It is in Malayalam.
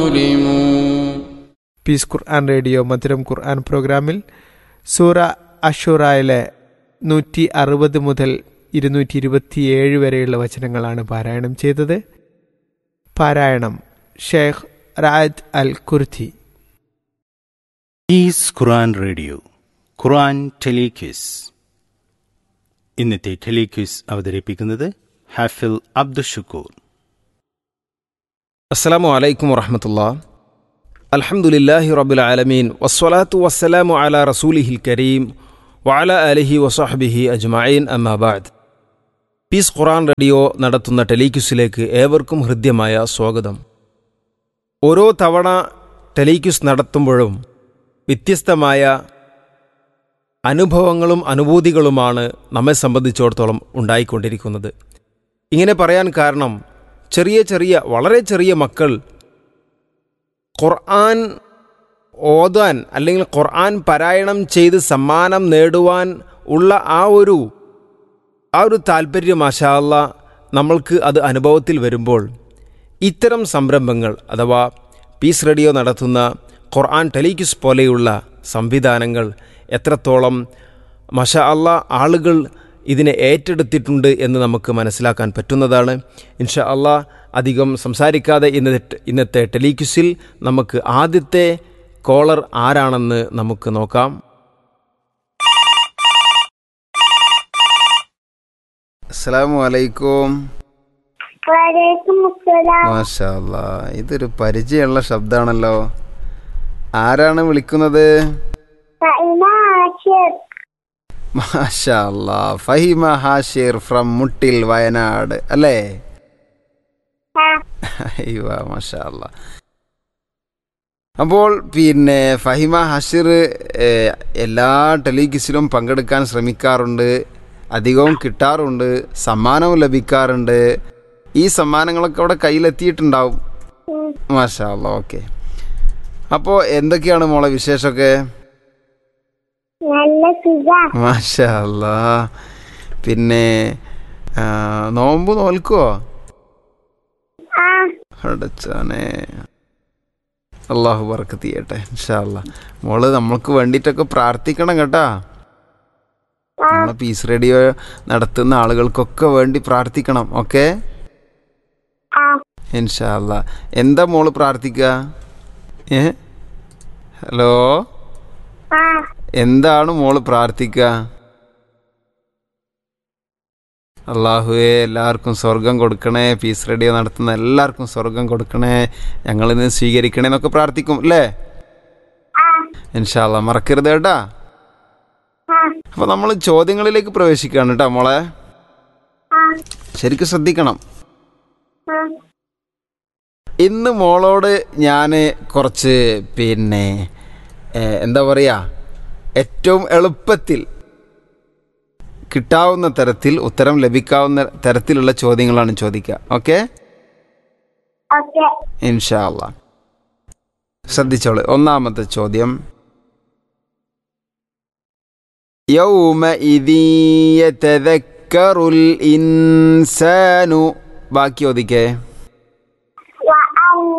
ظلموا പീസ് ഖുർആൻ റേഡിയോ മധുരം ഖുർആൻ പ്രോഗ്രാമിൽ സൂറ അഷുറായിലെ നൂറ്റി അറുപത് മുതൽ ഇരുന്നൂറ്റി ഇരുപത്തിയേഴ് വരെയുള്ള വചനങ്ങളാണ് പാരായണം ചെയ്തത് പാരായണം ഷെയ്ഖ് റായത്ത് അൽ കുർത്തി ഈസ് ഖുറാൻ റേഡിയോ ഖുറാൻ ടെലിക്വിസ് ഇന്നത്തെ ടെലിക്വിസ് അവതരിപ്പിക്കുന്നത് ഹാഫിൽ അബ്ദുഷുക്കൂർ അസ്സാം വലൈക്കും വറഹമത്തുള്ള അൽഹംദുലില്ലാഹി റബ്ബുൽ ആലമീൻ വസ്സലാത്തു വസ്സലാമു അല റസൂലിഹിൽ കരീം വഅല അലിഹി വസഹബിഹി അജ്മഈൻ അമ്മാബാദ് പീസ് ഖുറാൻ റേഡിയോ നടത്തുന്ന ടെലിക്യൂസിലേക്ക് ഏവർക്കും ഹൃദ്യമായ സ്വാഗതം ഓരോ തവണ ടെലിക്യൂസ് നടത്തുമ്പോഴും വ്യത്യസ്തമായ അനുഭവങ്ങളും അനുഭൂതികളുമാണ് നമ്മെ സംബന്ധിച്ചിടത്തോളം ഉണ്ടായിക്കൊണ്ടിരിക്കുന്നത് ഇങ്ങനെ പറയാൻ കാരണം ചെറിയ ചെറിയ വളരെ ചെറിയ മക്കൾ ഖുർആൻ ഓതാൻ അല്ലെങ്കിൽ ഖുർആൻ പാരായണം ചെയ്ത് സമ്മാനം നേടുവാൻ ഉള്ള ആ ഒരു ആ ഒരു താല്പര്യം മാഷാല്ല നമ്മൾക്ക് അത് അനുഭവത്തിൽ വരുമ്പോൾ ഇത്തരം സംരംഭങ്ങൾ അഥവാ പീസ് റേഡിയോ നടത്തുന്ന ഖുർആൻ ടെലിക്യൂസ് പോലെയുള്ള സംവിധാനങ്ങൾ എത്രത്തോളം മഷാ അല്ല ആളുകൾ ഇതിനെ ഏറ്റെടുത്തിട്ടുണ്ട് എന്ന് നമുക്ക് മനസ്സിലാക്കാൻ പറ്റുന്നതാണ് ഇൻഷാ അള്ളാ അധികം സംസാരിക്കാതെ ഇന്നത്തെ ഇന്നത്തെ ടെലിക്യൂസിൽ നമുക്ക് ആദ്യത്തെ കോളർ ആരാണെന്ന് നമുക്ക് നോക്കാം അസ്സലാമു അലൈക്കും വലൈക്കും അസ്സലാം മാഷാ അല്ലാ ഇതൊരു പരിചയമുള്ള ശബ്ദാണല്ലോ ആരാണ് വിളിക്കുന്നത് ഫൈമ ആഷിർ മാഷാ അല്ലാ ഫഹിമ ഹാഷിർ ഫ്രം മുട്ടിൽ വയനാട് അല്ലേ ആ അയ്യോ മാഷാ അല്ലാ അപ്പോൾ പിന്നെ ഫഹിമ ഹഷിർ ഏഹ്, എല്ലാ ടെലികിസിലും പങ്കെടുക്കാൻ ശ്രമിക്കാറുണ്ട് അധികവും കിട്ടാറുണ്ട് സമ്മാനവും ലഭിക്കാറുണ്ട് ഈ സമ്മാനങ്ങളൊക്കെ അവിടെ കയ്യിലെത്തിയിട്ടുണ്ടാവും മാഷാ അല്ലാ ഓക്കെ അപ്പോൾ എന്തൊക്കെയാണ് മോളെ വിശേഷമൊക്കെ നല്ല സുഖ മാഷാ അല്ലാ പിന്നെ ആ, നോമ്പ് നോൽക്കുവോ ആ അടച്ചാനെ അള്ളാഹു ബർക്കത്ത് ചെയ്യട്ടെ ഇൻഷാ അല്ലാ മോള് നമ്മൾക്ക് വേണ്ടിയിട്ടൊക്കെ പ്രാർത്ഥിക്കണം കേട്ടാ നമ്മളെ പീസ് റേഡിയോ നടത്തുന്ന ആളുകൾക്കൊക്കെ വേണ്ടി പ്രാർത്ഥിക്കണം ഓക്കെ ആ ഇൻഷാ അല്ലാ എന്താ മോള് പ്രാർത്ഥിക്കുക ഏ ഹലോ ആ എന്താണ് മോള് പ്രാർത്ഥിക്കുക അള്ളാഹുവെ എല്ലാവർക്കും സ്വർഗം കൊടുക്കണേ പീസ് റേഡിയോ നടത്തുന്ന എല്ലാവർക്കും സ്വർഗം കൊടുക്കണേ ഞങ്ങളിന്ന് സ്വീകരിക്കണേ എന്നൊക്കെ പ്രാർത്ഥിക്കും അല്ലേ ആ ഇൻഷാല്ല മറക്കരുത് കേട്ടാ ആ അപ്പൊ നമ്മൾ ചോദ്യങ്ങളിലേക്ക് പ്രവേശിക്കുകയാണ് കേട്ടോ മോളെ ആ ശരിക്കും ശ്രദ്ധിക്കണം ആ ഇന്ന് മോളോട് ഞാൻ കുറച്ച് പിന്നെ ഏ, എന്താ പറയുക ഏറ്റവും എളുപ്പത്തിൽ കിട്ടാവുന്ന തരത്തിൽ ഉത്തരം ലഭിക്കാവുന്ന തരത്തിലുള്ള ചോദ്യങ്ങളാണ് ചോദിക്കുക ഓക്കെ ഓക്കെ ഇൻഷാ അല്ലാ ശ്രദ്ധിച്ചോളൂ ഒന്നാമത്തെ ചോദ്യം യൗമഇദി യതദക്കറുൽ ഇൻസാനു ബാക്കി ഒതിക്കേ